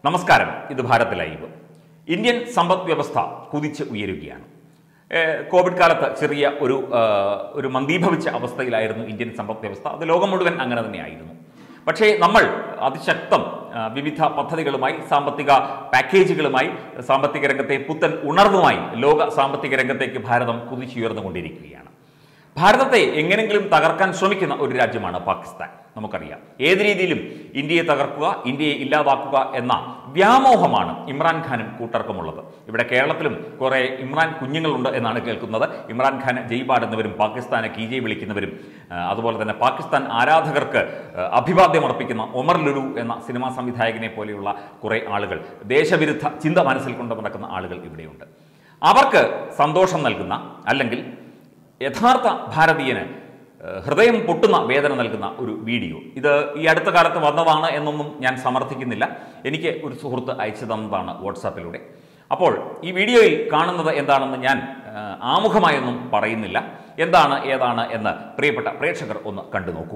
നമസ്കാരം ഇത് Bharat live Indian സമ്പദ് വ്യവസ്ഥ കുതിച്ച് ഉയരുകയാണ് ഏഹ് കോവിഡ് കാലത്ത് ചെറിയ ഒരു ആ, ഒരു മന്ദീഭവിച്ച അവസ്ഥയിലായിരുന്നു ഇന്ത്യൻ സമ്പദ് വ്യവസ്ഥ അത് ലോകം മുഴുവൻ അങ്ങനെ തന്നെയായിരുന്നു പക്ഷേ നമ്മൾ അതിശക്തം ആ, വിവിധ പദ്ധതികളുമായി സാമ്പത്തിക പാക്കേജുകളുമായി സാമ്പത്തിക രംഗത്തെ പുത്തൻ ഉണർവുമായി ലോക സാമ്പത്തിക രംഗത്തേക്ക് ഭാരതം കുതിച്ചുയർന്നുകൊണ്ടിരിക്കുകയാണ് ഭാരതത്തെ എങ്ങനെങ്കിലും തകർക്കാൻ ശ്രമിക്കുന്ന ഒരു രാജ്യമാണ് പാകിസ്ഥാൻ നമുക്കറിയാം ഏത് രീതിയിലും ഇന്ത്യയെ തകർക്കുക ഇന്ത്യയെ ഇല്ലാതാക്കുക എന്ന വ്യാമോഹമാണ് ഇമ്രാൻഖാനും കൂട്ടർക്കുമുള്ളത് ഇവിടെ കേരളത്തിലും കുറെ ഇമ്രാൻ കുഞ്ഞുങ്ങളുണ്ട് എന്നാണ് കേൾക്കുന്നത് ഇമ്രാൻഖാൻ ജയ്പാടുന്നവരും പാകിസ്ഥാനെ കീജെ വിളിക്കുന്നവരും ആ, അതുപോലെ തന്നെ പാകിസ്ഥാൻ ആരാധകർക്ക് ആ, അഭിവാദ്യം അർപ്പിക്കുന്ന ഒമർ ലുലു എന്ന സിനിമാ സംവിധായകനെ പോലെയുള്ള കുറെ ആളുകൾ ദേശവിരുദ്ധ ചിന്ത മനസ്സിൽ കൊണ്ട് നടക്കുന്ന ആളുകൾ ഇവിടെയുണ്ട് അവർക്ക് സന്തോഷം നൽകുന്ന അല്ലെങ്കിൽ യഥാർത്ഥ ഭാരതീയന് ഏഹ്, ഹൃദയം പൊട്ടുന്ന വേദന നൽകുന്ന ഒരു വീഡിയോ ഇത് ഈ അടുത്ത കാലത്ത് വന്നതാണ് എന്നൊന്നും ഞാൻ സമർത്ഥിക്കുന്നില്ല എനിക്ക് ഒരു സുഹൃത്ത് അയച്ചു തന്നതാണ് വാട്സാപ്പിലൂടെ അപ്പോൾ ഈ വീഡിയോയിൽ കാണുന്നത് എന്താണെന്ന് ഞാൻ ഏഹ്, ആമുഖമായൊന്നും പറയുന്നില്ല എന്താണ് ഏതാണ് എന്ന് പ്രിയപ്പെട്ട പ്രേക്ഷകർ ഒന്ന് കണ്ടു നോക്കൂ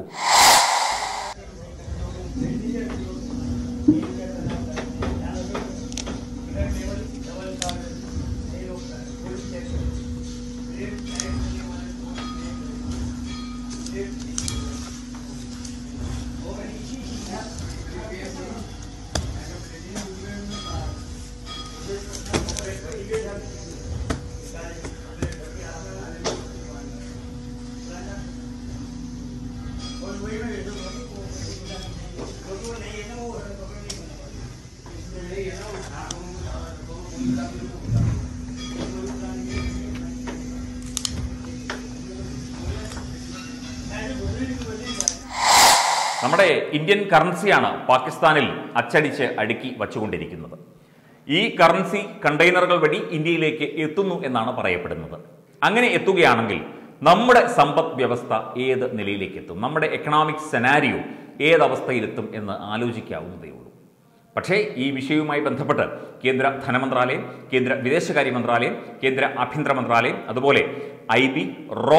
നമ്മുടെ ഇന്ത്യൻ കറൻസിയാണ് പാകിസ്ഥാനിൽ അച്ചടിച്ച് അടുക്കി വച്ചുകൊണ്ടിരിക്കുന്നത് ഈ കറൻസി കണ്ടെയ്നറുകൾ വഴി ഇന്ത്യയിലേക്ക് എത്തുന്നു എന്നാണ് പറയപ്പെടുന്നത് അങ്ങനെ എത്തുകയാണെങ്കിൽ നമ്മുടെ സമ്പദ് വ്യവസ്ഥ ഏത് നിലയിലേക്ക് എത്തും നമ്മുടെ എക്കണോമിക് സെനാരിയോ ഏതവസ്ഥയിലെത്തും എന്ന് ആലോചിക്കാവുന്നതേ ഉള്ളൂ പക്ഷേ ഈ വിഷയവുമായി ബന്ധപ്പെട്ട് കേന്ദ്ര ധനമന്ത്രാലയം കേന്ദ്ര വിദേശകാര്യ മന്ത്രാലയം കേന്ദ്ര ആഭ്യന്തര മന്ത്രാലയം അതുപോലെ ഐ ബി റോ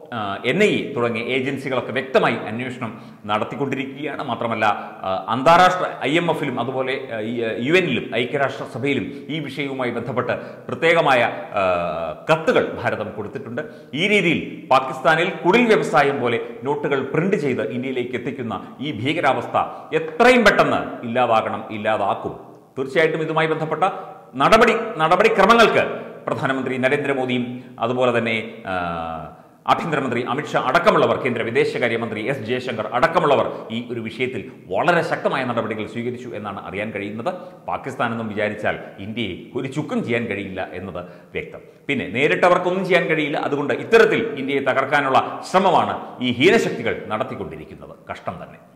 എൻ ഐ എ തുടങ്ങിയ ഏജൻസികളൊക്കെ വ്യക്തമായി അന്വേഷണം നടത്തിക്കൊണ്ടിരിക്കുകയാണ് മാത്രമല്ല ആ, അന്താരാഷ്ട്ര ഐ എം എഫിലും അതുപോലെ യു എന്നിലും ഐക്യരാഷ്ട്ര സഭയിലും ഈ വിഷയവുമായി ബന്ധപ്പെട്ട് പ്രത്യേകമായ ആ, കത്തുകൾ ഭാരതം കൊടുത്തിട്ടുണ്ട് ഈ രീതിയിൽ പാകിസ്ഥാനിൽ കുടിൽ വ്യവസായം പോലെ നോട്ടുകൾ പ്രിന്റ് ചെയ്ത് ഇന്ത്യയിലേക്ക് എത്തിക്കുന്ന ഈ ഭീകരാവസ്ഥ എത്രയും പെട്ടെന്ന് ഇല്ലാതാകണം ഇല്ലാതാക്കും തീർച്ചയായിട്ടും ഇതുമായി ബന്ധപ്പെട്ട നടപടി നടപടിക്രമങ്ങൾക്ക് പ്രധാനമന്ത്രി നരേന്ദ്രമോദിയും അതുപോലെ തന്നെ ആ, ആഭ്യന്തരമന്ത്രി അമിത്ഷാ അടക്കമുള്ളവർ കേന്ദ്ര വിദേശകാര്യമന്ത്രി എസ് ജയശങ്കർ അടക്കമുള്ളവർ ഈ ഒരു വിഷയത്തിൽ വളരെ ശക്തമായ നടപടികൾ സ്വീകരിച്ചു എന്നാണ് അറിയാൻ കഴിയുന്നത് പാകിസ്ഥാൻ എന്നും വിചാരിച്ചാൽ ഇന്ത്യയെ ഒരു ചുക്കും ചെയ്യാൻ കഴിയില്ല എന്നത് വ്യക്തം പിന്നെ നേരിട്ട് അവർക്കൊന്നും ചെയ്യാൻ കഴിയില്ല അതുകൊണ്ട് ഇത്തരത്തിൽ ഇന്ത്യയെ തകർക്കാനുള്ള ശ്രമമാണ് ഈ ഹീനശക്തികൾ നടത്തിക്കൊണ്ടിരിക്കുന്നത് കഷ്ടം തന്നെ